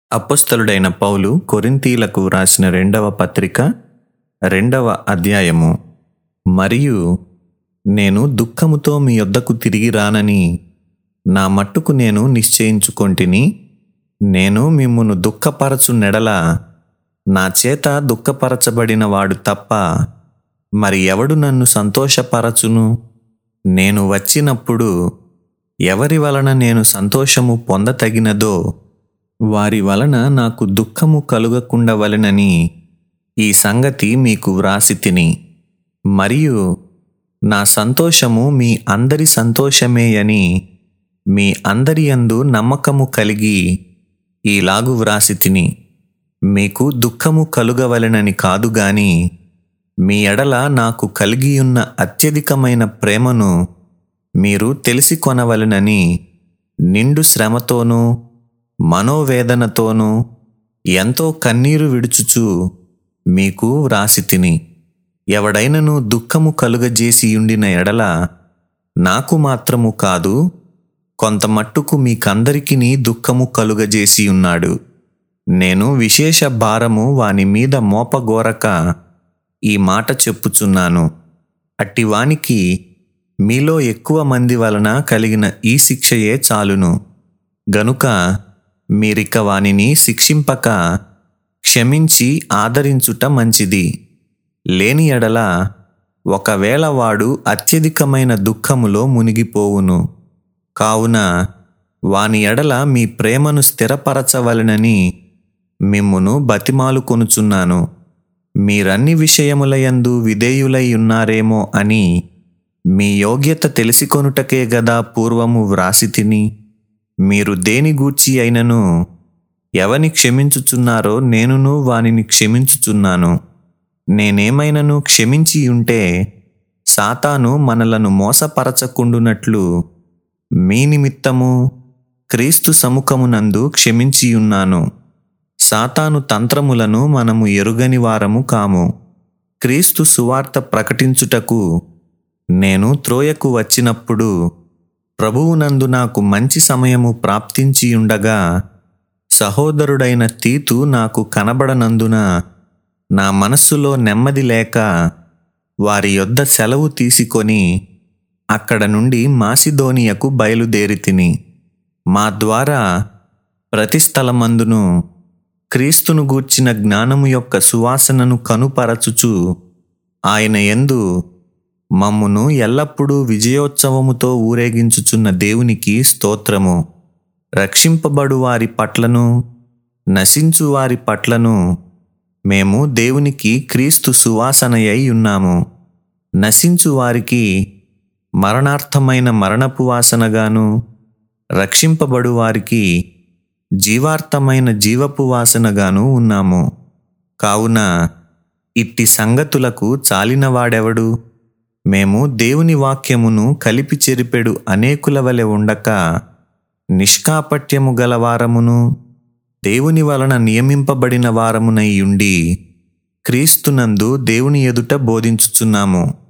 అపొస్తలుడైన పౌలు కొరింథీలకు రాసిన రెండవ పత్రిక రెండవ అధ్యాయము మరియు నేను దుఃఖముతో మీ యొద్దకు తిరిగి రానని నా మట్టుకు నేను నిశ్చయించుకొంటిని నేను మిమ్మును దుఃఖపరచు నెడల నా చేత దుఃఖపరచబడిన వాడు తప్ప మరి ఎవడు నన్ను సంతోషపరచును నేను వచ్చినప్పుడు ఎవరి వలన నేను సంతోషము పొందతగినదో వారి వలన నాకు దుఃఖము కలుగకుండవలెనని ఈ సంగతి మీకు వ్రాసి తిని మరియు నా సంతోషము మీ అందరి సంతోషమే అని మీ అందరి యందు నమ్మకము కలిగి ఈలాగు వ్రాసి తిని మీకు దుఃఖము కలుగవలెనని కాదు గాని మీ ఎడల నాకు కలిగియున్న అత్యధికమైన ప్రేమను మీరు తెలిసి కొనవలెనని నిండు శ్రమతోనూ మనోవేదనతోనూ ఎంతో కన్నీరు విడుచుచు మీకు వ్రాసి తిని ఎవడైనను దుఃఖము కలుగజేసి ఉండిన ఎడల నాకు మాత్రము కాదు కొంత మట్టుకు మీకందరికీ దుఃఖము కలుగజేసి ఉన్నాడు నేను విశేష భారము వాని మీద మోపగోరక ఈ మాట చెప్పుచున్నాను అట్టి వానికి మీలో ఎక్కువ మంది వలన కలిగిన ఈ శిక్షయే చాలును గనుక మీరిక వానిని శిక్షింపక క్షమించి ఆదరించుట మంచిది లేని ఎడల ఒకవేళ వాడు అత్యధికమైన దుఃఖములో మునిగిపోవును కావున వాని ఎడల మీ ప్రేమను స్థిరపరచవలెనని మిమ్మును బతిమాలు కొనుచున్నాను మీరన్ని విషయములయందు విధేయులై ఉన్నారేమో అని మీ యోగ్యత తెలిసికొనుటకే గదా పూర్వము వ్రాసి తిని మీరు దేని గూర్చి అయినను ఎవని క్షమించుచున్నారో నేనును వానిని క్షమించుచున్నాను నేనేమైనను క్షమించి ఉంటే సాతాను మనలను మోసపరచకుండునట్లు మీ నిమిత్తము క్రీస్తు సముఖమునందు క్షమించియున్నాను సాతాను తంత్రములను మనము ఎరుగని వారము కాము క్రీస్తు సువార్త ప్రకటించుటకు నేను త్రోయకు వచ్చినప్పుడు ప్రభువునందు నాకు మంచి సమయము ప్రాప్తించియుండగా సహోదరుడైన తీతు నాకు కనబడనందున నా మనస్సులో నెమ్మది లేక వారి యొద్ద సెలవు తీసుకొని అక్కడ నుండి మాసిదోనియకు బయలుదేరి తిని మా ద్వారా ప్రతి స్థలమందును క్రీస్తును గూర్చిన జ్ఞానము యొక్క సువాసనను కనుపరచుచు ఆయన యందు మమ్మును ఎల్లప్పుడూ విజయోత్సవముతో ఊరేగించుచున్న దేవునికి స్తోత్రము రక్షింపబడు వారి పట్లను నశించు వారి పట్లను మేము దేవునికి క్రీస్తు సువాసనయై ఉన్నాము నశించు వారికి మరణార్థమైన మరణపు వాసనగాను రక్షింపబడు వారికి జీవార్థమైన జీవపు వాసనగాను ఉన్నాము కావున ఇట్టి సంగతులకు చాలినవాడెవడు మేము దేవుని వాక్యమును కలిపి చెరిపెడు అనేకుల వలె ఉండక నిష్కాపట్యము గల వారమును దేవుని వలన నియమింపబడిన వారమునై ఉండి క్రీస్తునందు దేవుని ఎదుట బోధించుచున్నాము